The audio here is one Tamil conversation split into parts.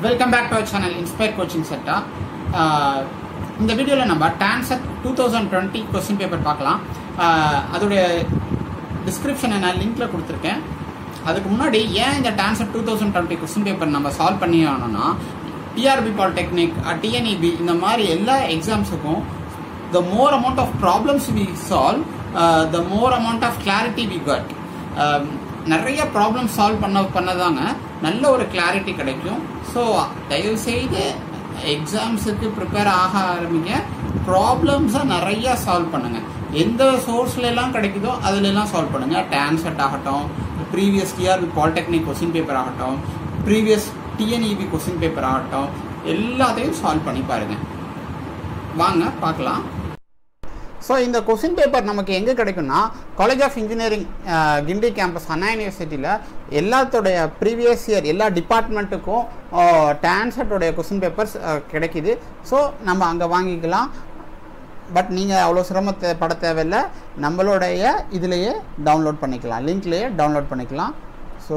Welcome back to our channel Inspire coaching செட்டா இந்த வீடியோவில் நம்ம TANCET two thousand twenty question paper பார்க்கலாம் ஆஹ் அதோடைய டிஸ்கிரிப்ஷனை நான் லிங்க்ல கொடுத்துருக்கேன் அதுக்கு முன்னாடி ஏன் இந்த TANCET two thousand twenty question paper நம்ம சால்வ் பண்ணி ஆனோம்னா டிஆர்பி பாலிடெக்னிக் டிஎன்இபி இந்த மாதிரி எல்லா எக்ஸாம்ஸுக்கும் the more amount of problems we solve, uh, the more amount of clarity we got. Um, நிறைய ப்ராப்ளம் சால்வ் பண்ண பண்ணதாங்க நல்ல ஒரு கிளாரிட்டி கிடைக்கும் ஸோ தயவு செய்து எக்ஸாம்ஸுக்கு ப்ரிப்பேர் ஆக ஆரம்பிங்க ப்ராப்ளம்ஸை நிறைய சால்வ் பண்ணுங்க எந்த சோர்ஸ்ல எல்லாம் கிடைக்குதோ அதுல எல்லாம் சால்வ் பண்ணுங்க டான்செட் ஆகட்டும் previous TRB polytechnic question paper ஆகட்டும் ப்ரீவியஸ் டிஎன்இபி கொஸ்டின் பேப்பர் ஆகட்டும் எல்லாத்தையும் சால்வ் பண்ணி பாருங்க வாங்க பார்க்கலாம் ஸோ இந்த கொஸ்டின் பேப்பர் நமக்கு எங்கே கிடைக்கும்னா college of engineering Guindy campus Anna யூனிவர்சிட்டியில் எல்லாத்தோடைய ப்ரீவியஸ் இயர் எல்லா டிபார்ட்மெண்ட்டுக்கும் டான்செட்டோடைய கொஸ்டின் பேப்பர்ஸ் கிடைக்குது ஸோ நம்ம அங்கே வாங்கிக்கலாம் பட் நீங்கள் அவ்வளோ சிரமத்தை பட தேவையில்லை நம்மளுடைய இதுலேயே டவுன்லோட் பண்ணிக்கலாம் லிங்க்லேயே டவுன்லோட் பண்ணிக்கலாம் ஸோ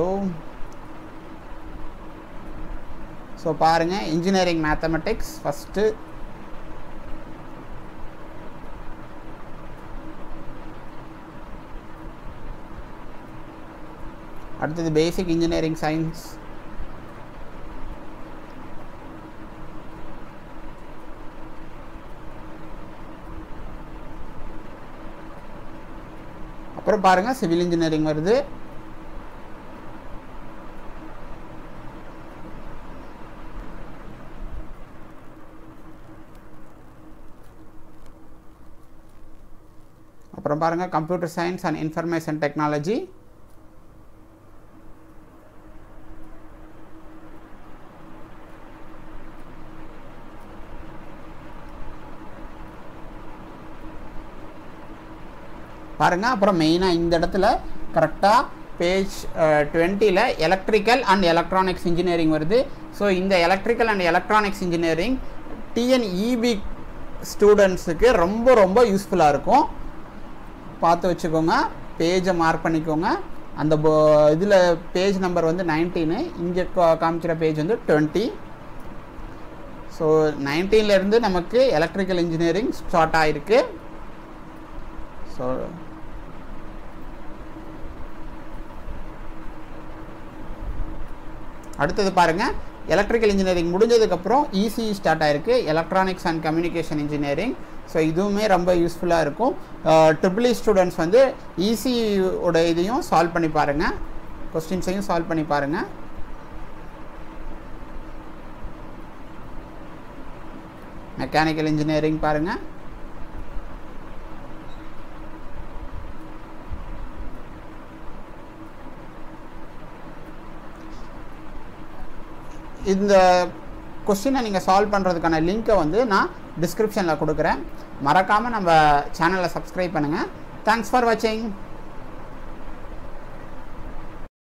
ஸோ பாருங்கள் இன்ஜினியரிங் மேத்தமெட்டிக்ஸ் ஃபஸ்ட்டு அடுத்தது பேசிக் இன்ஜினியரிங் சயின்ஸ் அப்புறம் பாருங்க சிவில் இன்ஜினியரிங் வருது அப்புறம் பாருங்க computer science and information technology பாருங்க அப்புறம் மெயினாக இந்த இடத்துல கரெக்டாக பேஜ் டுவெண்ட்டியில் எலக்ட்ரிக்கல் அண்ட் எலக்ட்ரானிக்ஸ் இன்ஜினியரிங் வருது ஸோ இந்த electrical and electronics engineering TNEB ஸ்டூடெண்ட்ஸுக்கு ரொம்ப ரொம்ப யூஸ்ஃபுல்லாக இருக்கும் பார்த்து வச்சுக்கோங்க பேஜை மார்க் பண்ணிக்கோங்க அந்த இதில் பேஜ் நம்பர் வந்து நைன்டீனு இங்கே காமிக்கிற பேஜ் வந்து டுவெண்ட்டி ஸோ நைன்டீன்லேருந்து நமக்கு எலக்ட்ரிக்கல் இன்ஜினியரிங் ஸ்டார்ட் ஆகிருக்கு ஸோ அடுத்தது பாருங்கள் எலக்ட்ரிக்கல் இன்ஜினியரிங் முடிஞ்சதுக்கப்புறம் இசிஇ ஸ்டார்ட் ஆயிருக்கு electronics and communication engineering so இதுவுமே ரொம்ப யூஸ்ஃபுல்லாக இருக்கும் ட்ரிபிள் இ ஸ்டூடெண்ட்ஸ் வந்து இசிஇயோட இதையும் சால்வ் பண்ணி பாருங்கள் கொஸ்டின்ஸையும் சால்வ் பண்ணி பாருங்கள் மெக்கானிக்கல் இன்ஜினியரிங் பாருங்கள் இந்த கொஸ்டினை நீங்கள் சால்வ் பண்ணுறதுக்கான லிங்க்கை வந்து நான் டிஸ்கிரிப்ஷனில் கொடுக்குறேன் மறக்காமல் நம்ம சேனலை சப்ஸ்கிரைப் பண்ணுங்கள் தேங்க்ஸ் ஃபார் வாட்சிங்